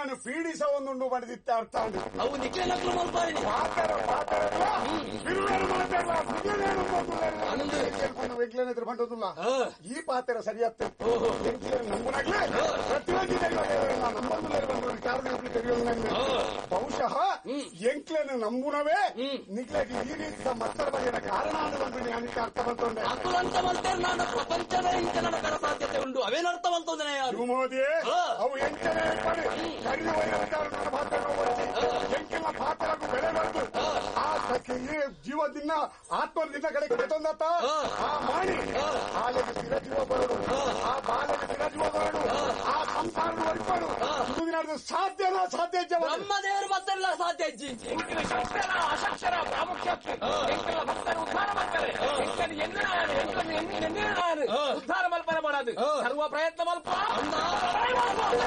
ನಾನು ಪೀಡಿಸ ಒಂದು ಬಡಿದಿತ್ತ ಅರ್ಥ ಉಂಟು ಅವು ನಿಖಿಲ ನಕಲು ಮಲ್ಪಾಯಿನಿ ಪಾತರ ಪಾತರ ಬಿರುವೇನು ಮಾಡ್ಬೇಡ ಬಿರುವೇನು ಆನಂದ. ವಿಗ್ಲನ ಎದುರು ಬಂದದಿಲ್ಲ ಆ. ಈ ಪಾತ್ರ ಸರಿಯಾಗ್ತದೆ ನಮ್ಮನಾಗ್ಲೇ ಪ್ರತಿಯೊಂದು ಬಹುಶಃ ಎಂಕ್ಲೆನ ನಂಬುನವೇ ನಿಗ್ಲೆಗೆ ಈ ರೀತಿಯ ಮಕ್ಕಳ ಬಗ್ಗೆ ಕಾರಣ ಅಂತ ನನಗೆ ಅರ್ಥ ಬಂತೊಂಡೆ ಅಕುಲಂತ ಮಲ್ತೇರು ನಾನು ಪ್ರಪಂಚದ ಇಂಚ ನಡಕರ ಸಾಧ್ಯತೆ ಉಂಟು ಅವೇನು ಅರ್ಥ ಮಲ್ತೊಂದನೆ ಯಾರು ಮೋದಿ ಆ. ಅವು ಎಂಟನೇ ಮಾಡಿ ಕಡಿಮೆ ವಯಸ್ಸಾದ ಪಾತ್ರ ಎಂಕೆಲ್ಲ ಪಾತ್ರಕ್ಕೂ ಬೆಲೆ ಬರ್ತದೆ ಆ ಸಖಿ ಈ ಜೀವದಿಂದ ಆತ್ಮದಿಂದ ಕಡೆಗೆ ಬೆತ್ತೊಂದತ್ತ ಆ. ಆ ಮಾಡಿ ಬಾಲೆಗೆ ಸ್ಥಿರಜೀವ ಬರಡು ಆ ಬಾಲೆಗೆ ಸ್ಥಿರಜೀವ ಬರಡು ಆ ಸಂಸಾರ ಹೊರಪಡು ಇದು ನಡೆದು ಸಾಧ್ಯನಾ ಸಾಧ್ಯ ಜವ ಬ್ರಹ್ಮದೇವರು ಮತ್ತೆಲ್ಲ ಸಾಧ್ಯ ಇಜ್ಜಿ ಇಂಕಿನ ಶಾಸ್ತ್ರ ಅಶಕ್ಷರ ಪ್ರಾಮುಖ್ಯಕ್ಕೆ ಇಂಕಿನ ಭಕ್ತರು ಉದ್ಧಾರ ಮಾಡ್ತಾರೆ ಇಂಕನ ಎನ್ನಿನಾರು ಎಂಕನ ಎನ್ನಿನಾರು ಉದ್ಧಾರ ಮಲ್ಪನೆ ಮಾಡೋದು ಸರ್ವ ಪ್ರಯತ್ನ ಮಲ್ಪ